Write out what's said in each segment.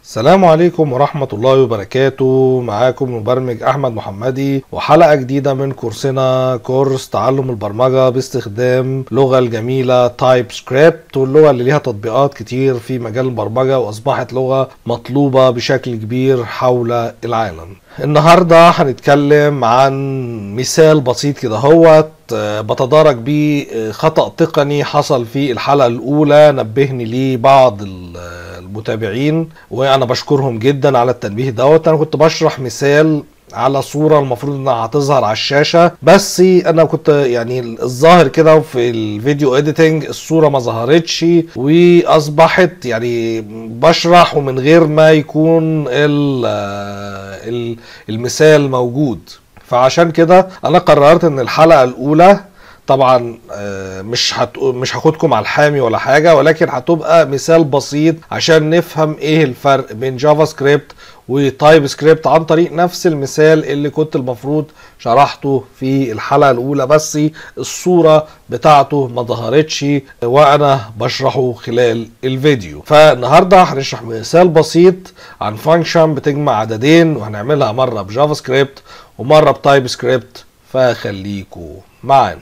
السلام عليكم ورحمة الله وبركاته معاكم مبرمج أحمد محمدي وحلقة جديدة من كورسنا كورس تعلم البرمجة باستخدام اللغة الجميلة تايب سكريبت واللغة اللي ليها تطبيقات كتير في مجال البرمجة وأصبحت لغة مطلوبة بشكل كبير حول العالم النهاردة هنتكلم عن مثال بسيط كده هوت آه، بتدارك بيه آه، خطأ تقني حصل في الحلقة الأولى نبهني ليه بعض ال- آه، المتابعين وأنا بشكرهم جدا على التنبيه دوت أنا كنت بشرح مثال على صورة المفروض انها هتظهر على الشاشة بس انا كنت يعني الظاهر كده في الفيديو اديتنج الصورة ما ظهرتش واصبحت يعني بشرح ومن غير ما يكون ال- ال- المثال موجود فعشان كده انا قررت ان الحلقة الاولى طبعا آه، مش هت... مش هاخدكم على الحامي ولا حاجه ولكن هتبقى مثال بسيط عشان نفهم ايه الفرق بين جافا سكريبت وتايب سكريبت عن طريق نفس المثال اللي كنت المفروض شرحته في الحلقه الاولى بس الصوره بتاعته ما ظهرتش وانا بشرحه خلال الفيديو فالنهارده هنشرح مثال بسيط عن فانكشن بتجمع عددين وهنعملها مره بجافا سكريبت ومره بتايب سكريبت فخليكوا معانا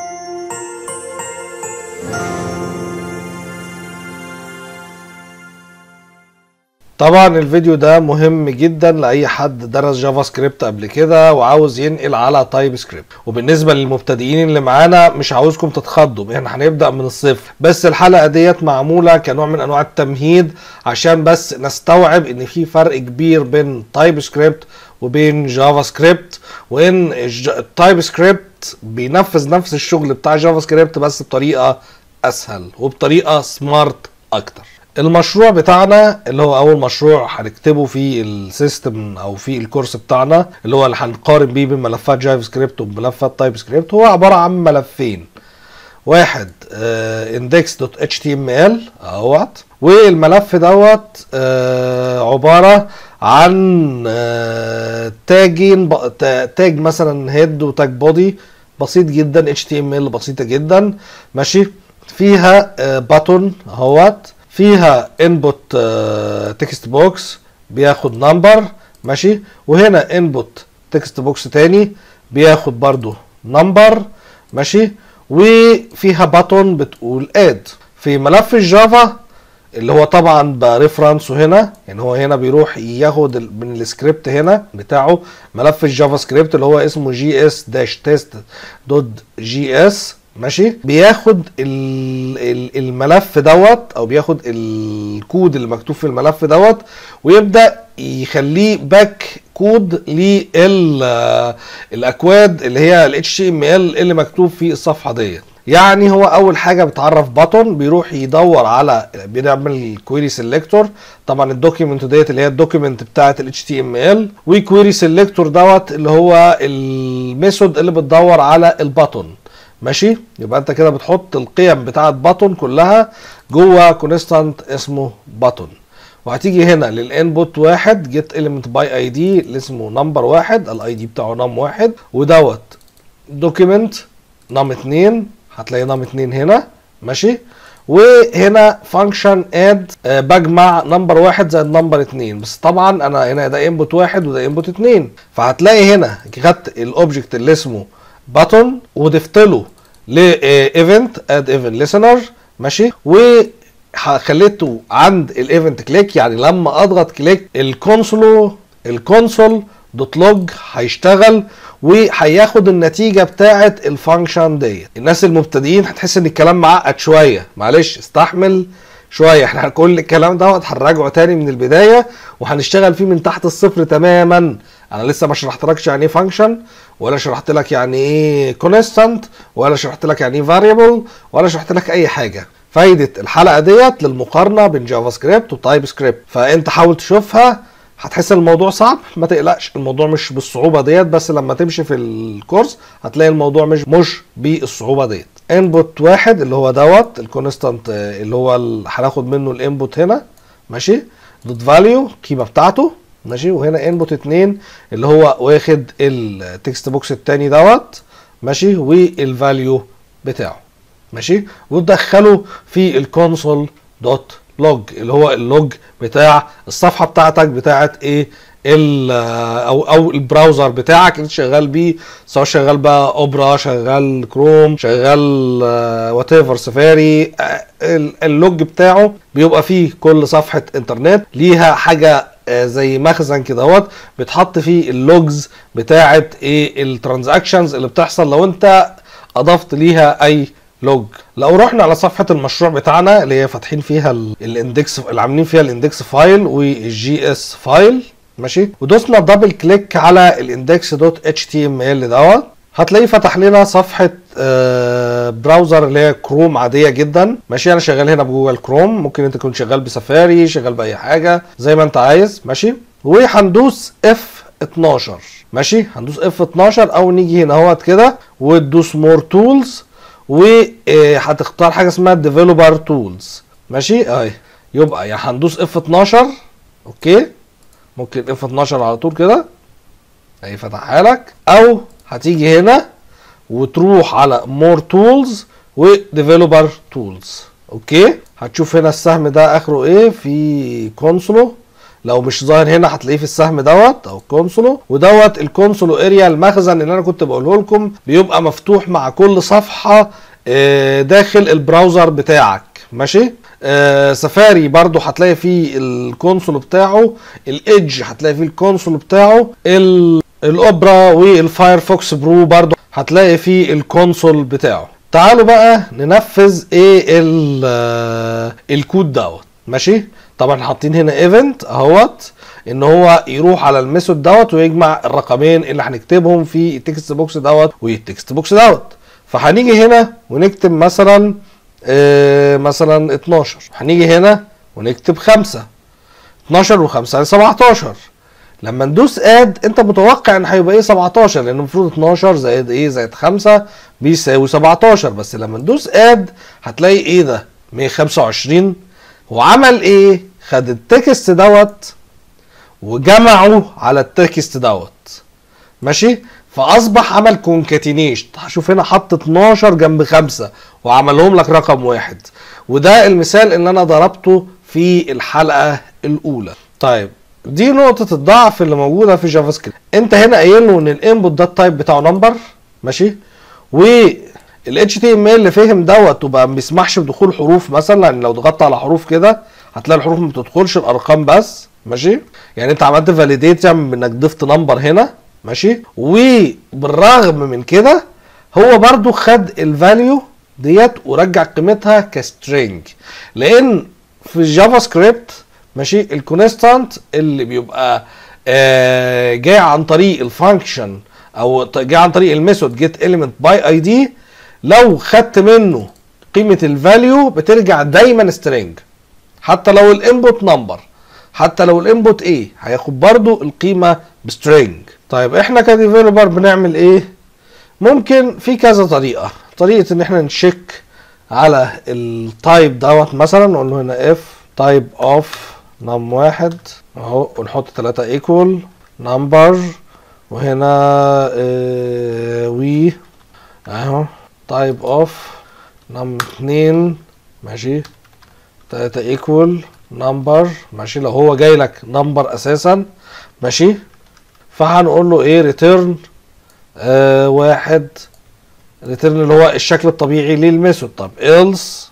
طبعا الفيديو ده مهم جدا لاي حد درس جافا سكريبت قبل كده وعاوز ينقل على تايب سكريبت وبالنسبه للمبتدئين اللي معانا مش عاوزكم تتخضوا احنا هنبدا من الصفر بس الحلقه ديت معموله كنوع من انواع التمهيد عشان بس نستوعب ان في فرق كبير بين تايب سكريبت وبين جافا سكريبت وان الج- التايب سكريبت بينفذ نفس الشغل بتاع جافا سكريبت بس بطريقه اسهل وبطريقه سمارت اكتر المشروع بتاعنا اللي هو اول مشروع هنكتبه في السيستم او في الكورس بتاعنا اللي هو اللي هنقارن بيه بين ملفات جافا سكريبت وملفات تايب سكريبت هو عباره عن ملفين واحد index.html اهوت والملف دوت آه، عباره عن آه، تاجين ب- تا- تاج مثلا هيد وتاج بودي بسيط جدا HTML بسيطه جدا ماشي فيها باتون اهوت فيها انبوت تكست بوكس بياخد نمبر ماشي وهنا انبوت تكست بوكس تاني بياخد برضو نمبر ماشي وفيها باتون بتقول اد في ملف الجافا اللي هو طبعا بريفرنسه هنا يعني هو هنا بيروح ياخد ال- من السكريبت هنا بتاعه ملف الجافا سكريبت اللي هو اسمه جي اس داش تيست دوت جي اس ماشي بياخد ال ال الملف دوت او بياخد الكود اللي مكتوب في الملف دوت ويبدا يخليه باك كود للاكواد اللي هي ال HTML اللي مكتوب في الصفحه ديت يعني هو اول حاجه بتعرف باتون بيروح يدور على بنعمل كويري سيلكتور طبعا الدوكيمنت ديت اللي هي الدوكيمنت بتاعه ال HTML وكويري سيلكتور دوت اللي هو الميثود اللي بتدور على الباتون ماشي يبقى انت كده بتحط القيم بتاعه باتون كلها جوه كونستانت اسمه باتون وهتيجي هنا للانبوت واحد جيت element باي اي دي اللي اسمه نمبر واحد الاي دي بتاعه نم واحد ودوت دوكيمنت نم اتنين هتلاقي نم اتنين هنا ماشي وهنا فانكشن اد بجمع نمبر واحد زائد نمبر اتنين بس طبعا انا هنا ده انبوت واحد وده انبوت اتنين فهتلاقي هنا خدت الاوبجكت اللي اسمه باتون وضفت له لايفنت اد ايفنت ليسنر ماشي وخليته عند الايفنت كليك يعني لما اضغط كليك الكونسول الكونسول دوت لوج هيشتغل وهياخد النتيجه بتاعه الفانكشن ديت الناس المبتدئين هتحس ان الكلام معقد شويه معلش استحمل شويه احنا كل الكلام دوت هنراجعه تاني من البدايه وهنشتغل فيه من تحت الصفر تماما انا لسه ما شرحتلكش يعني ايه فانكشن ولا شرحت لك يعني ايه كونستانت ولا شرحت لك يعني ايه فاريبل ولا شرحت لك اي حاجه فايده الحلقه ديت للمقارنه بين جافا سكريبت وتايب سكريبت فانت حاول تشوفها هتحس الموضوع صعب ما تقلقش الموضوع مش بالصعوبه ديت بس لما تمشي في الكورس هتلاقي الموضوع مش مش بالصعوبه ديت انبوت واحد اللي هو دوت الكونستانت اللي هو ال- هناخد منه الانبوت هنا ماشي دوت فاليو القيمه بتاعته ماشي وهنا انبوت اتنين اللي هو واخد التكست بوكس التاني دوت ماشي والفاليو بتاعه ماشي وتدخله في الكونسول دوت لوج اللي هو اللوج بتاع الصفحه بتاعتك بتاعت ايه ال او او البراوزر بتاعك انت شغال بيه سواء شغال بقى اوبرا شغال كروم شغال وات ايفر سفاري اللوج بتاعه بيبقى فيه كل صفحه انترنت ليها حاجه آه، زي مخزن كده اهوت بتحط فيه اللوجز بتاعه ايه الترانزاكشنز اللي بتحصل لو انت اضفت ليها اي لوج لو رحنا على صفحه المشروع بتاعنا اللي هي فاتحين فيها ال- الاندكس اللي عاملين فيها الاندكس فايل والجي اس فايل ماشي ودوسنا دبل كليك على الاندكس دوت اتش تي ام ال دوت هتلاقيه فتح لنا صفحه آه، براوزر اللي هي كروم عاديه جدا ماشي انا شغال هنا بجوجل كروم ممكن انت تكون شغال بسفاري شغال باي حاجه زي ما انت عايز ماشي وهندوس اف 12 ماشي هندوس اف 12 او نيجي هنا اهوت كده وتدوس مور تولز وهتختار حاجه اسمها ديفلوبر تولز ماشي اهي يبقى يا هندوس اف 12 اوكي ممكن اف 12 على طول كده اهي فتحها لك او هتيجي هنا وتروح على مور تولز وديفلوبر تولز اوكي هتشوف هنا السهم ده اخره ايه في كونسولو لو مش ظاهر هنا هتلاقيه في السهم دوت او كونسولو ودوت الكونسولو اريا المخزن اللي انا كنت بقوله لكم بيبقى مفتوح مع كل صفحه آه، داخل البراوزر بتاعك ماشي آه سفاري برضو هتلاقي فيه الكونسول بتاعه الايدج هتلاقي فيه الكونسول بتاعه ال- الاوبرا والفايرفوكس برو برضو هتلاقي فيه الكونسول بتاعه تعالوا بقى ننفذ ايه ال- آه، الكود دوت ماشي طبعا حاطين هنا ايفنت اهوت ان هو يروح على الميثود دوت ويجمع الرقمين اللي هنكتبهم في التكست بوكس دوت والتكست بوكس دوت فهنيجي هنا ونكتب مثلا آه مثلا 12 هنيجي هنا ونكتب 5 12 و5 يعني 17 لما ندوس اد انت متوقع ان هيبقى ايه 17 لان المفروض 12 زائد ايه زائد 5 بيساوي 17 بس لما ندوس اد هتلاقي ايه ده 125 هو عمل ايه خد التكست دوت وجمعه على التكست دوت ماشي فاصبح عمل كونكاتينيشن شوف هنا حط 12 جنب 5 وعملهم لك رقم واحد وده المثال اللي انا ضربته في الحلقه الاولى طيب دي نقطة الضعف اللي موجودة في جافا سكريبت انت هنا قايل له ان الانبوت ده التايب بتاعه نمبر ماشي وال HTML اللي فهم دوت وبقى ما بيسمحش بدخول حروف مثلا يعني لو ضغطت على حروف كده هتلاقي الحروف ما بتدخلش الارقام بس ماشي يعني انت عملت فاليديت انك ضفت نمبر هنا ماشي وبالرغم من كده هو برضو خد الفاليو ديت ورجع قيمتها كسترينج لان في الجافا سكريبت ماشي الكونستانت اللي بيبقى آه جاي عن طريق الفانكشن او جاي عن طريق الميثود جيت element باي اي دي لو خدت منه قيمه الفاليو بترجع دايما سترينج حتى لو الانبوت نمبر حتى لو الانبوت ايه هياخد برضو القيمه بسترينج طيب احنا كديفلوبر بنعمل ايه ممكن في كذا طريقه طريقه ان احنا نشيك على التايب دوت مثلا نقول له هنا اف تايب اوف نم واحد اهو ونحط 3 ايكوال نمبر وهنا اه وي اهو تايب اوف نم اتنين ماشي 3 ايكوال نمبر ماشي لو هو جاي لك نمبر اساسا ماشي فهنقول له ايه ريتيرن آه واحد ريتيرن اللي هو الشكل الطبيعي للميثود طب else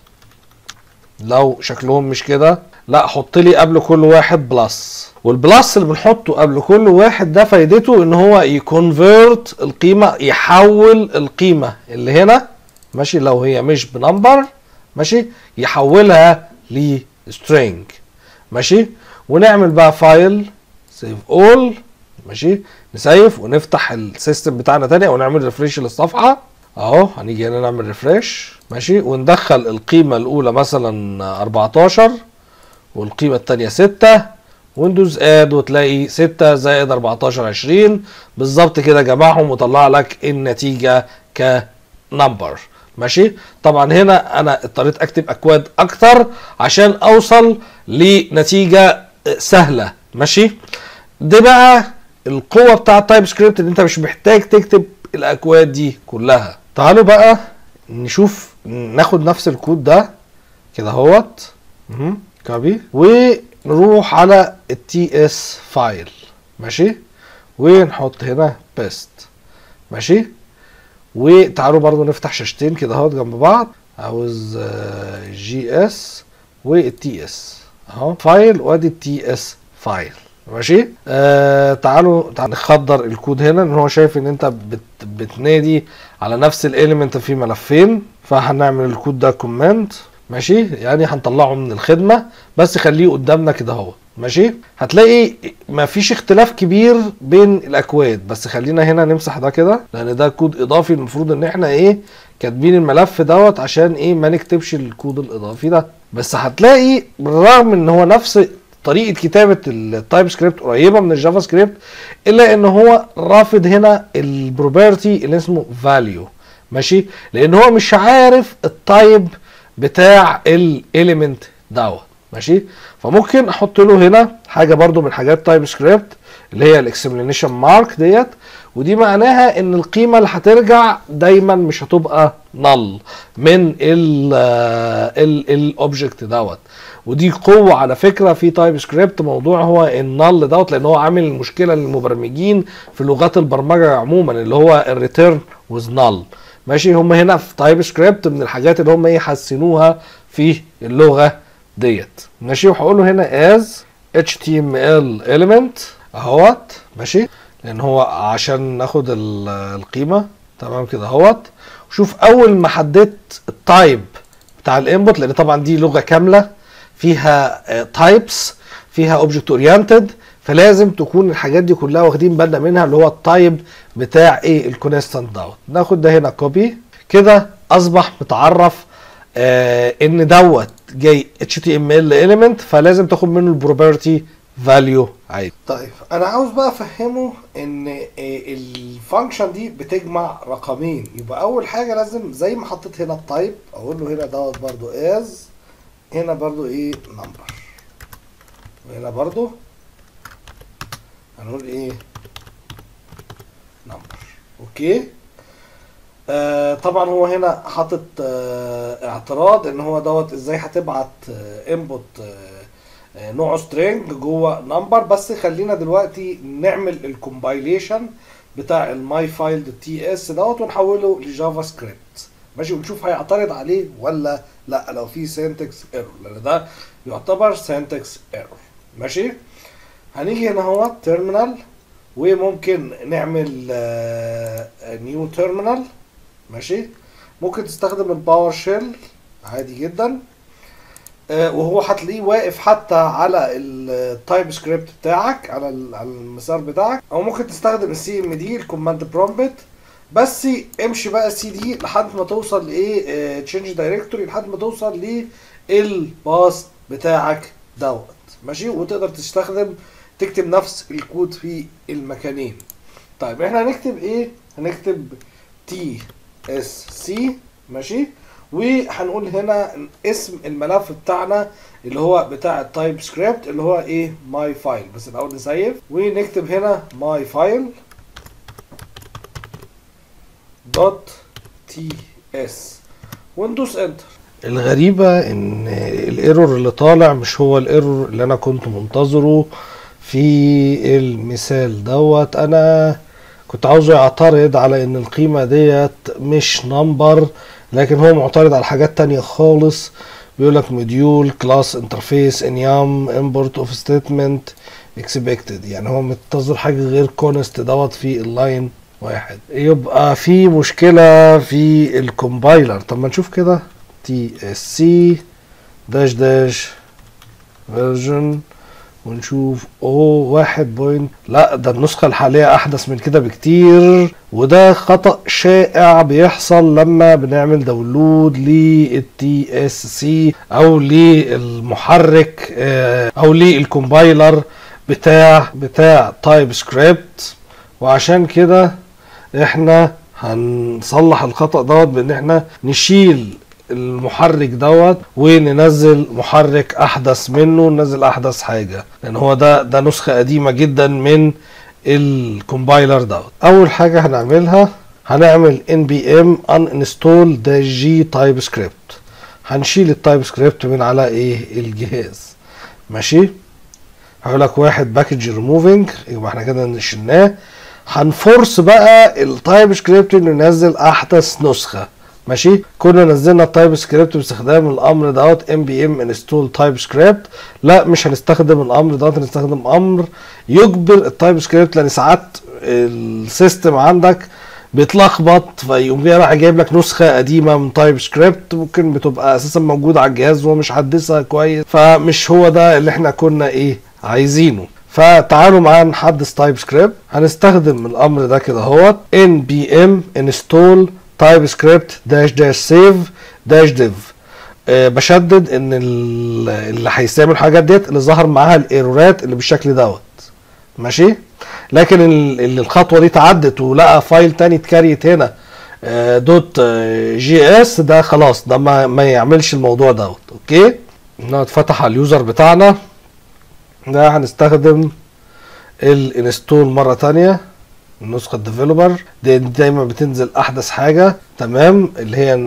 لو شكلهم مش كده لا حط لي قبل كل واحد بلس والبلس اللي بنحطه قبل كل واحد ده فايدته ان هو يكونفيرت القيمه يحول القيمه اللي هنا ماشي لو هي مش بنمبر ماشي يحولها لسترينج ماشي ونعمل بقى فايل سيف اول ماشي نسيف ونفتح السيستم بتاعنا تاني او نعمل ريفريش للصفحه اهو هنيجي هنا نعمل ريفريش ماشي وندخل القيمه الاولى مثلا 14 والقيمه الثانيه 6 ويندوز اد وتلاقي 6 زائد 14 20 بالظبط كده جمعهم وطلع لك النتيجه كنمبر ماشي طبعا هنا انا اضطريت اكتب اكواد اكتر عشان اوصل لنتيجه سهله ماشي ده بقى القوه بتاع التايب سكريبت ان انت مش محتاج تكتب الاكواد دي كلها تعالوا بقى نشوف ناخد نفس الكود ده كده اهوت مهم. كوبي ونروح على التي اس فايل ماشي ونحط هنا بيست ماشي وتعالوا برضو نفتح شاشتين كده اهوت جنب بعض عاوز جي اس والتي اس اهو فايل وادي التي اس فايل ماشي آه تعالوا تعالوا نخدر الكود هنا ان هو شايف ان انت بت بتنادي على نفس الاليمنت في ملفين فهنعمل الكود ده كومنت ماشي يعني هنطلعه من الخدمه بس خليه قدامنا كده اهو ماشي هتلاقي مفيش اختلاف كبير بين الاكواد بس خلينا هنا نمسح ده كده لان ده كود اضافي المفروض ان احنا ايه كاتبين الملف دوت عشان ايه ما نكتبش الكود الاضافي ده بس هتلاقي بالرغم ان هو نفس طريقه كتابه التايب سكريبت قريبه من الجافا سكريبت الا ان هو رافض هنا البروبرتي اللي اسمه فاليو ماشي لان هو مش عارف التايب بتاع الاليمنت دوت ماشي فممكن احط له هنا حاجه برضو من حاجات تايب سكريبت اللي هي الاكسبلانيشن مارك ديت ودي معناها ان القيمه اللي هترجع دايما مش هتبقى نل من الاوبجكت دوت ودي قوه على فكره في تايب سكريبت موضوع هو النل دوت لان هو عامل المشكله للمبرمجين في لغات البرمجه عموما اللي هو الريتيرن ويز نل ماشي هم هنا في تايب سكريبت من الحاجات اللي هم ايه حسنوها في اللغه ديت ماشي وهقول له هنا as html element اهوت ماشي لان هو عشان ناخد القيمه تمام كده اهوت وشوف اول ما حددت التايب بتاع الانبوت لان طبعا دي لغه كامله فيها تايبس فيها اوبجكت اورينتد فلازم تكون الحاجات دي كلها واخدين بالنا منها اللي هو التايب بتاع ايه الكونستانت دوت ناخد ده هنا كوبي كده اصبح متعرف آه ان دوت جاي HTML element فلازم تاخد منه البروبرتي فاليو عادي طيب انا عاوز بقى افهمه ان الفانكشن دي بتجمع رقمين يبقى اول حاجه لازم زي ما حطيت هنا التايب اقول له هنا دوت برضو از هنا برضو ايه نمبر وهنا برضو هنقول ايه نمبر اوكي آه طبعا هو هنا حاطط آه اعتراض ان هو دوت ازاي هتبعت انبوت آه نوعه سترينج جوه نمبر بس خلينا دلوقتي نعمل الكومبايليشن بتاع الماي فايل تي اس دوت ونحوله لجافا سكريبت ماشي ونشوف هيعترض عليه ولا لا لو في سينتكس ايرور لان ده يعتبر سينتكس ايرور ماشي هنيجي هنا اهو تيرمينال وممكن نعمل نيو تيرمينال ماشي ممكن تستخدم الباور شيل عادي جدا آه وهو هتلاقيه واقف حتى على التايب سكريبت بتاعك على على المسار بتاعك او ممكن تستخدم السي ام دي الكوماند برومبت بس امشي بقى سي دي لحد ما توصل لايه تشينج دايركتوري لحد ما توصل للباص بتاعك دوت ماشي وتقدر تستخدم تكتب نفس الكود في المكانين طيب احنا هنكتب ايه هنكتب تي اس سي ماشي وهنقول هنا اسم الملف بتاعنا اللي هو بتاع التايب سكريبت اللي هو ايه ماي فايل بس الاول نسيف ونكتب هنا ماي فايل دوت تي اس وندوس انتر الغريبة ان الايرور اللي طالع مش هو الايرور اللي انا كنت منتظره في المثال دوت انا كنت عاوزه يعترض على ان القيمة ديت مش نمبر لكن هو معترض على حاجات تانية خالص بيقول لك موديول كلاس انترفيس انيام امبورت اوف ستيتمنت اكسبكتد يعني هو منتظر حاجة غير كونست دوت في اللاين واحد يبقى في مشكلة في الكومبايلر طب ما نشوف كده تي اس سي داش داش فيرجن ونشوف او واحد بوينت لا ده النسخة الحالية احدث من كده بكتير وده خطأ شائع بيحصل لما بنعمل داونلود للتي اس سي او للمحرك او للكومبايلر بتاع بتاع تايب سكريبت وعشان كده احنا هنصلح الخطأ دوت بان احنا نشيل المحرك دوت وننزل محرك احدث منه ننزل احدث حاجه لان هو ده ده نسخه قديمه جدا من الكومبايلر دوت اول حاجه هنعملها هنعمل npm uninstall -g type script هنشيل التايب سكريبت من على ايه الجهاز ماشي هقول لك واحد باكج ريموفنج يبقى احنا كده شلناه هنفورس بقى التايب سكريبت انه ينزل احدث نسخه ماشي كنا نزلنا التايب سكريبت باستخدام الامر دوت ام بي ام انستول تايب سكريبت لا مش هنستخدم الامر دوت هنستخدم امر يجبر التايب سكريبت لان ساعات السيستم عندك بيتلخبط فيقوم جاي راح جايب لك نسخه قديمه من تايب سكريبت ممكن بتبقى اساسا موجوده على الجهاز وهو مش حدثها كويس فمش هو ده اللي احنا كنا ايه عايزينه فتعالوا معايا نحدث تايب سكريبت هنستخدم الامر ده كده اهوت npm install تايب سكريبت داش داش سيف داش ديف أه بشدد ان ال- اللي هيستعمل الحاجات ديت اللي ظهر معاها الايرورات اللي بالشكل دوت ماشي لكن ال- اللي الخطوه دي تعدت ولقى فايل تاني اتكريت هنا آه، دوت آه، جي اس ده خلاص ده ما, ما يعملش الموضوع دوت اوكي انه اتفتح على اليوزر بتاعنا ده هنستخدم الانستول مره تانية النسخه الديفلوبر دي دايما بتنزل احدث حاجه تمام اللي هي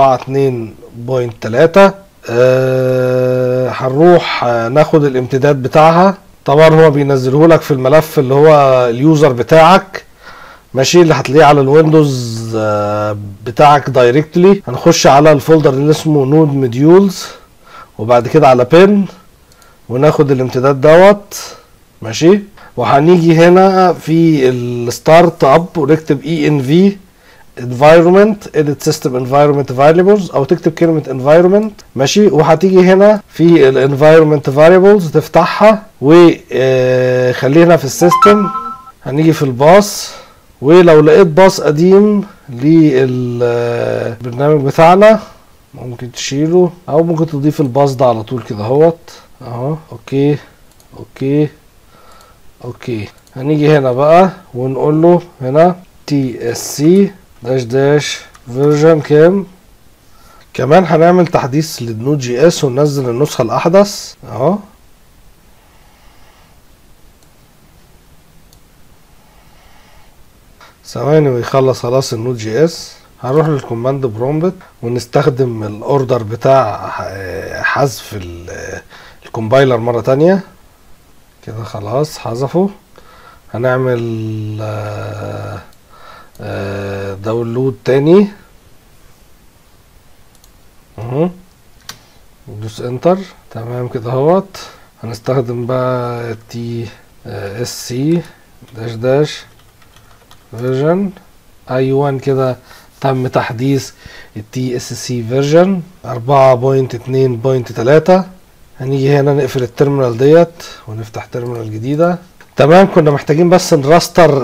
4.2.3 آه هنروح آه، ناخد الامتداد بتاعها طبعا هو بينزله لك في الملف اللي هو اليوزر بتاعك ماشي اللي هتلاقيه على الويندوز آه، بتاعك دايركتلي هنخش على الفولدر اللي اسمه نود مديولز وبعد كده على بين وناخد الامتداد دوت ماشي وهنيجي هنا في الستارت اب ونكتب اي ان في environment edit system environment variables او تكتب كلمة environment ماشي وهتيجي هنا في ال environment variables تفتحها وخلينا في السيستم هنيجي في الباص ولو لقيت باص قديم للبرنامج بتاعنا ممكن تشيله او ممكن تضيف الباص ده على طول كده اهوت اهو اوكي اوكي اوكي هنيجي هنا بقى ونقول له هنا تي اس سي داش داش فيرجن كام كمان هنعمل تحديث للنود جي اس وننزل النسخة الأحدث اهو ثواني ويخلص خلاص النود جي اس هنروح للكوماند برومبت ونستخدم الاوردر بتاع آه، حذف ال- آه، الكومبايلر مرة تانية كده خلاص حذفه هنعمل آه، آه، داونلود تاني اهو ندوس انتر تمام كده اهوت هنستخدم بقى تي اس سي داش داش فيرجن ايوان كده تم تحديث التي اس سي فيرجن 4.2.3 هنيجي هنا نقفل التيرمينال ديت ونفتح تيرمينال جديده تمام كنا محتاجين بس نراستر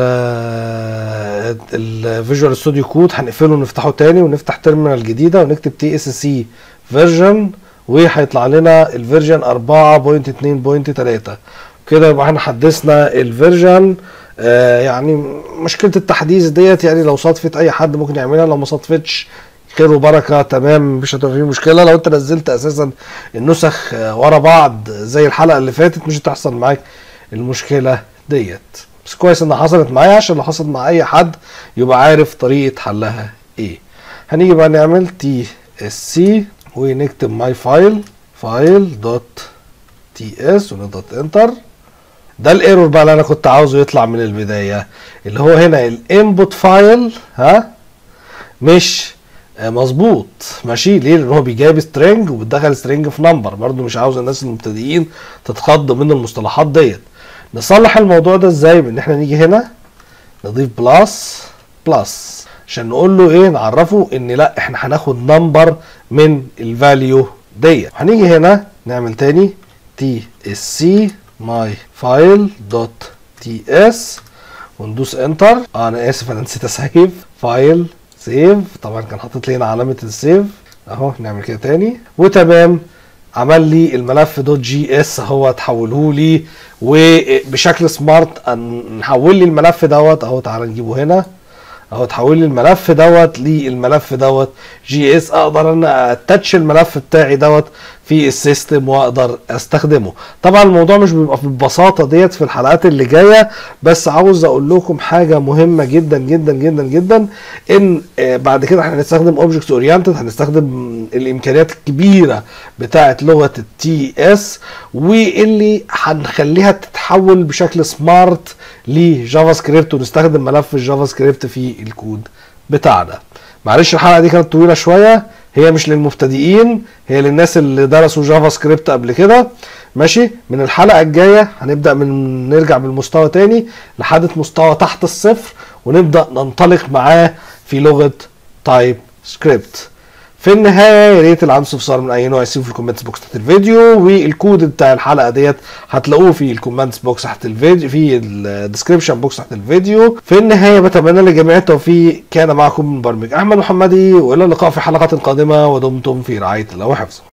الفيجوال ستوديو كود هنقفله ونفتحه تاني ونفتح تيرمينال جديده ونكتب تي اس سي فيرجن وهيطلع لنا الفيرجن 4.2.3 كده يبقى احنا حدثنا الفيرجن آه يعني مشكله التحديث ديت يعني لو صادفت اي حد ممكن يعملها لو ما صادفتش خير وبركه تمام مش هتبقى فيه مشكله لو انت نزلت اساسا النسخ آه، ورا بعض زي الحلقه اللي فاتت مش هتحصل معاك المشكله ديت بس كويس انها حصلت معايا عشان لو حصلت مع اي حد يبقى عارف طريقه حلها ايه هنيجي بقى نعمل تي اس سي ونكتب ماي فايل فايل دوت تي اس ونضغط انتر ده الايرور بقى اللي انا كنت عاوزه يطلع من البدايه اللي هو هنا الانبوت فايل ها مش آه، مظبوط ماشي ليه لان هو بيجيب سترينج وبتدخل سترينج في نمبر برضو مش عاوز الناس المبتدئين تتخض من المصطلحات ديت نصلح الموضوع ده ازاي بان احنا نيجي هنا نضيف بلس بلس عشان نقول له ايه نعرفه ان لا احنا هناخد نمبر من الفاليو ديت هنيجي هنا نعمل تاني تي اس سي ماي فايل دوت تي اس وندوس انتر اه انا اسف انا نسيت اسيف فايل سيف طبعا كان حاطط لي هنا علامه السيف اهو نعمل كده تاني وتمام عمل لي الملف دوت جي اس هو تحوله لي وبشكل سمارت ان نحول لي الملف دوت اهو تعالى نجيبه هنا اهو تحول لي الملف دوت للملف دوت جي اس اقدر انا اتاتش الملف بتاعي دوت في السيستم واقدر استخدمه طبعا الموضوع مش بيبقى بالبساطه ديت في الحلقات اللي جايه بس عاوز اقول لكم حاجه مهمه جدا جدا جدا جدا ان آه، بعد كده احنا هنستخدم اوبجكت اورينتد هنستخدم الامكانيات الكبيره بتاعه لغه التي اس واللي هنخليها تتحول بشكل سمارت لجافا سكريبت ونستخدم ملف الجافا سكريبت في الكود بتاعنا معلش الحلقه دي كانت طويله شويه هي مش للمبتدئين هي للناس اللي درسوا جافا سكريبت قبل كده ماشي من الحلقه الجايه هنبدا من نرجع بالمستوى تاني لحد مستوى تحت الصفر ونبدا ننطلق معاه في لغه تايب سكريبت في النهايه يا ريت اللي عنده استفسار من اي نوع يسيبه في الكومنتس بوكس تحت الفيديو والكود بتاع الحلقه ديت هتلاقوه في الكومنتس بوكس تحت الفيديو في الديسكربشن بوكس تحت الفيديو في النهايه بتمنى لجميع التوفيق كان معكم مبرمج احمد محمدي والى اللقاء في حلقات قادمه ودمتم في رعايه الله وحفظه